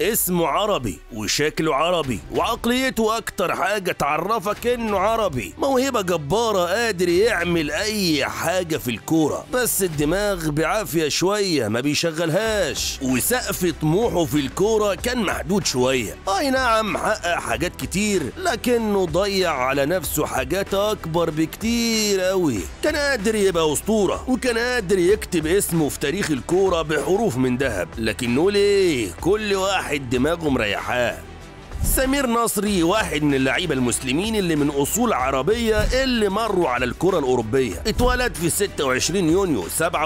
اسمه عربي وشكله عربي وعقليته اكتر حاجة تعرفك انه عربي موهبة جبارة قادر يعمل اي حاجة في الكورة بس الدماغ بعافية شوية ما بيشغلهاش وسقف طموحه في الكورة كان محدود شوية اي نعم حقق حاجات كتير لكنه ضيع على نفسه حاجات اكبر بكتير قوي كان قادر يبقى اسطورة وكان قادر يكتب اسمه في تاريخ الكورة بحروف من ذهب لكنه ليه كل واحد دماغه مريحاه سمير نصري واحد من اللعيبه المسلمين اللي من اصول عربيه اللي مروا على الكره الاوروبيه اتولد في 26 يونيو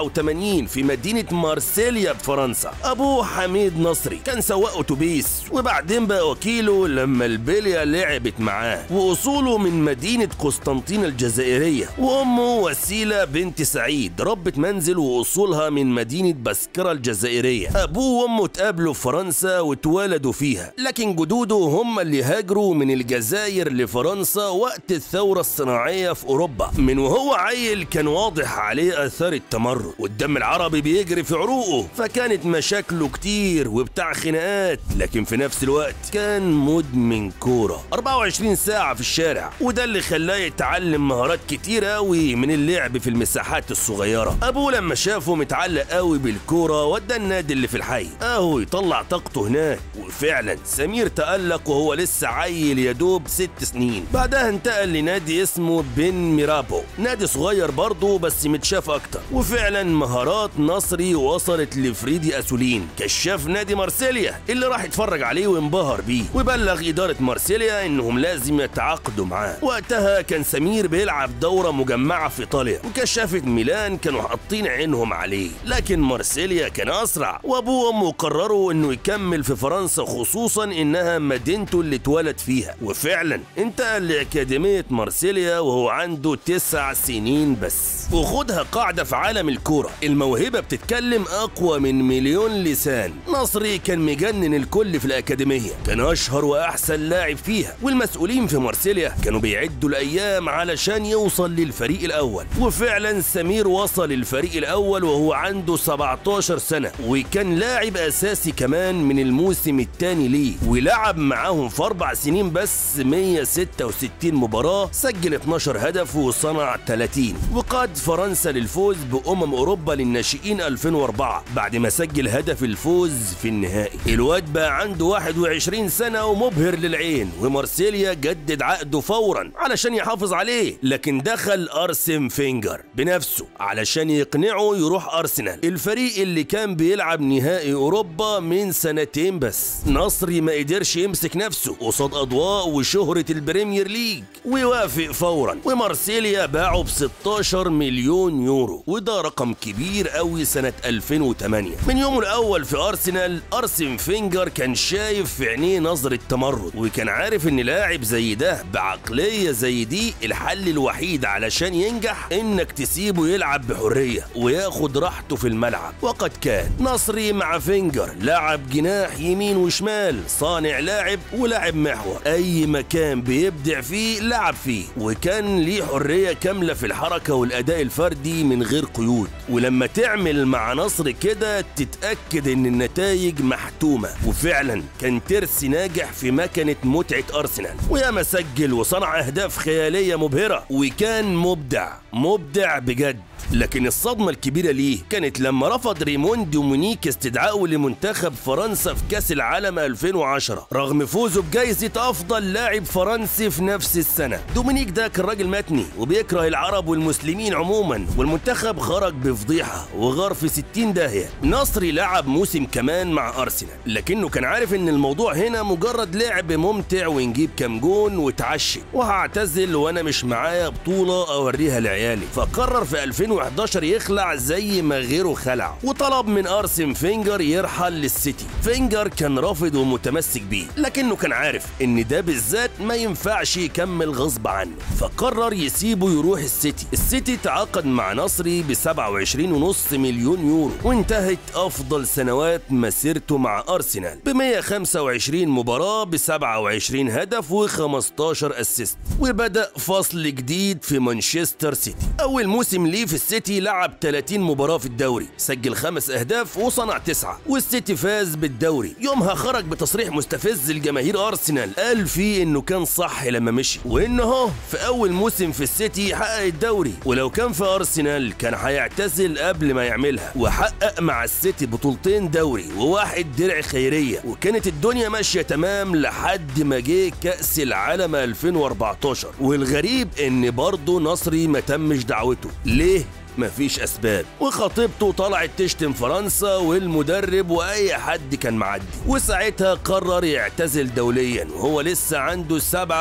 87 في مدينه مارسيليا بفرنسا ابوه حميد نصري كان سواق اتوبيس وبعدين بقى وكيله لما البليه لعبت معاه واصوله من مدينه قسطنطينه الجزائريه وامه وسيله بنت سعيد ربة منزل واصولها من مدينه بسكره الجزائريه ابوه وامه اتقابلوا في فرنسا واتولدوا فيها لكن جدوده هم اللي هاجروا من الجزائر لفرنسا وقت الثورة الصناعية في أوروبا من وهو عيل كان واضح عليه آثار التمرد والدم العربي بيجري في عروقه فكانت مشاكله كتير وبتاع خناقات لكن في نفس الوقت كان مدمن كورة 24 ساعة في الشارع وده اللي خلاه يتعلم مهارات كتير قوي من اللعب في المساحات الصغيرة أبوه لما شافه متعلق قوي بالكورة ودى النادي اللي في الحي أهو يطلع طاقته هناك وفعلا سمير تألق وهو لسه عيل يا دوب ست سنين بعدها انتقل لنادي اسمه بن ميرابو نادي صغير برضه بس متشاف اكتر وفعلا مهارات نصري وصلت لفريدي اسولين كشاف نادي مارسيليا اللي راح يتفرج عليه وانبهر بيه وبلغ اداره مارسيليا انهم لازم يتعاقدوا معاه وقتها كان سمير بيلعب دوره مجمعه في ايطاليا وكشافه ميلان كانوا حاطين عينهم عليه لكن مارسيليا كان اسرع وابوه وامه قرروا انه يكمل في فرنسا خصوصا انها مدينته اللي اتولد فيها وفعلا انتقل لأكاديمية مارسيليا وهو عنده تسع سنين بس وخدها قاعدة في عالم الكورة الموهبة بتتكلم أقوى من مليون لسان نصري كان مجنن الكل في الأكاديمية كان أشهر وأحسن لاعب فيها والمسؤولين في مارسيليا كانوا بيعدوا الأيام علشان يوصل للفريق الأول وفعلا سمير وصل الفريق الأول وهو عنده 17 سنة وكان لاعب أساسي كمان من الموسم الثاني ليه ولعب معاهم في أربع سنين بس 166 مباراة سجل 12 هدف وصنع 30 وقاد فرنسا للفوز بأمم أوروبا للناشئين 2004 بعد ما سجل هدف الفوز في النهائي الواد بقى عنده 21 سنة ومبهر للعين ومارسيليا جدد عقده فورا علشان يحافظ عليه لكن دخل أرسم فينجر بنفسه علشان يقنعه يروح أرسنال الفريق اللي كان بيلعب نهائي أوروبا من سنتين بس نصري ما قدرش يمسك نفسه قصاد أضواء وشهرة البريمير ليج ويوافق فورا ومارسيليا باعه ب 16 مليون يورو وده رقم كبير قوي سنة 2008 من يومه الأول في أرسنال أرسن فينجر كان شايف في عينيه نظرة تمرد وكان عارف إن لاعب زي ده بعقلية زي دي الحل الوحيد علشان ينجح إنك تسيبه يلعب بحرية وياخد راحته في الملعب وقد كان نصري مع فينجر لعب جناح يمين وشمال صانع لاعب ولاعب محور أي مكان بيبدع فيه لعب فيه وكان ليه حرية كاملة في الحركة والأداء الفردي من غير قيود ولما تعمل مع نصر كده تتأكد إن النتائج محتومة وفعلا كان ترسي ناجح في مكنة متعة أرسنال وياما سجل وصنع أهداف خيالية مبهرة وكان مبدع مبدع بجد لكن الصدمة الكبيرة ليه كانت لما رفض ريمون دومينيك استدعائه لمنتخب فرنسا في كأس العالم 2010 رغم فوزه بجائزة أفضل لاعب فرنسي في نفس السنة دومينيك ده كان راجل متني وبيكره العرب والمسلمين عموما والمنتخب خرج بفضيحة وغار في 60 داهية نصري لعب موسم كمان مع أرسنال لكنه كان عارف إن الموضوع هنا مجرد لعب ممتع ونجيب كام جون وتعشي وهعتزل وأنا مش معايا بطولة أوريها لعيالي فقرر في 2000 2011 يخلع زي ما غيره خلع وطلب من ارسن فينجر يرحل للسيتي فينجر كان رافض ومتمسك بيه لكنه كان عارف ان ده بالذات ما ينفعش يكمل غصب عنه فقرر يسيبه يروح السيتي السيتي تعاقد مع نصري ب 27.5 مليون يورو وانتهت افضل سنوات مسيرته مع ارسنال ب 125 مباراه ب 27 هدف و15 اسيست وبدا فصل جديد في مانشستر سيتي اول موسم ليه في السيتي لعب 30 مباراة في الدوري سجل خمس أهداف وصنع تسعة والسيتي فاز بالدوري يومها خرج بتصريح مستفز لجماهير أرسنال قال فيه إنه كان صح لما مشي وإنه هو في أول موسم في السيتي حقق الدوري ولو كان في أرسنال كان هيعتزل قبل ما يعملها وحقق مع السيتي بطولتين دوري وواحد درع خيرية وكانت الدنيا ماشية تمام لحد ما جه كأس العالم 2014 والغريب إن برضه نصري ما تمش دعوته ليه؟ مفيش اسباب وخطيبته طلعت تشتم فرنسا والمدرب واي حد كان معدي وساعتها قرر يعتزل دوليا وهو لسه عنده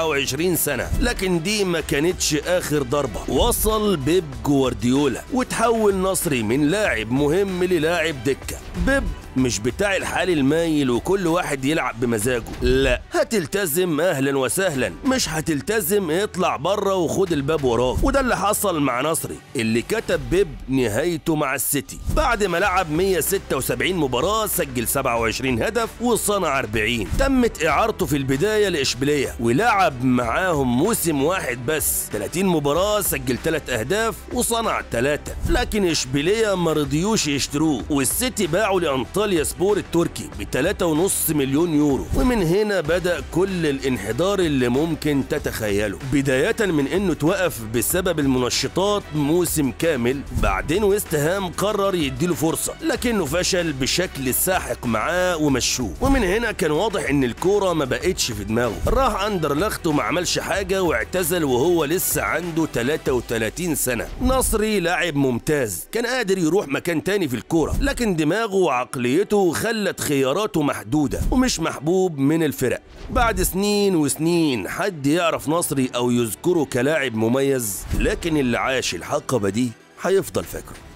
27 سنه لكن دي ما كانتش اخر ضربه وصل بيب جوارديولا وتحول نصري من لاعب مهم للاعب دكه بيب مش بتاع الحال المايل وكل واحد يلعب بمزاجه لا هتلتزم اهلا وسهلا مش هتلتزم اطلع بره وخد الباب وراه وده اللي حصل مع نصري اللي كتب بيب نهايته مع السيتي بعد ما لعب 176 مباراة سجل 27 هدف وصنع 40 تمت اعارته في البداية لاشبيلية ولعب معاهم موسم واحد بس 30 مباراة سجل 3 اهداف وصنع 3 لكن اشبيلية ما رضيوش يشتروه والسيتي باعوا لانطاليا انطاليا سبور التركي ب 3.5 مليون يورو ومن هنا بدأ كل الانحدار اللي ممكن تتخيله بداية من انه توقف بسبب المنشطات موسم كامل بعدين ويست هام قرر يديله فرصة لكنه فشل بشكل ساحق معاه ومشوه ومن هنا كان واضح ان الكورة ما بقتش في دماغه راح اندرلخت وما عملش حاجة واعتزل وهو لسه عنده 33 سنة نصري لاعب ممتاز كان قادر يروح مكان تاني في الكورة لكن دماغه وعقليته عقليته خلت خياراته محدودة ومش محبوب من الفرق بعد سنين وسنين حد يعرف نصري أو يذكره كلاعب مميز لكن اللي عاش الحقبة دي هيفضل فاكره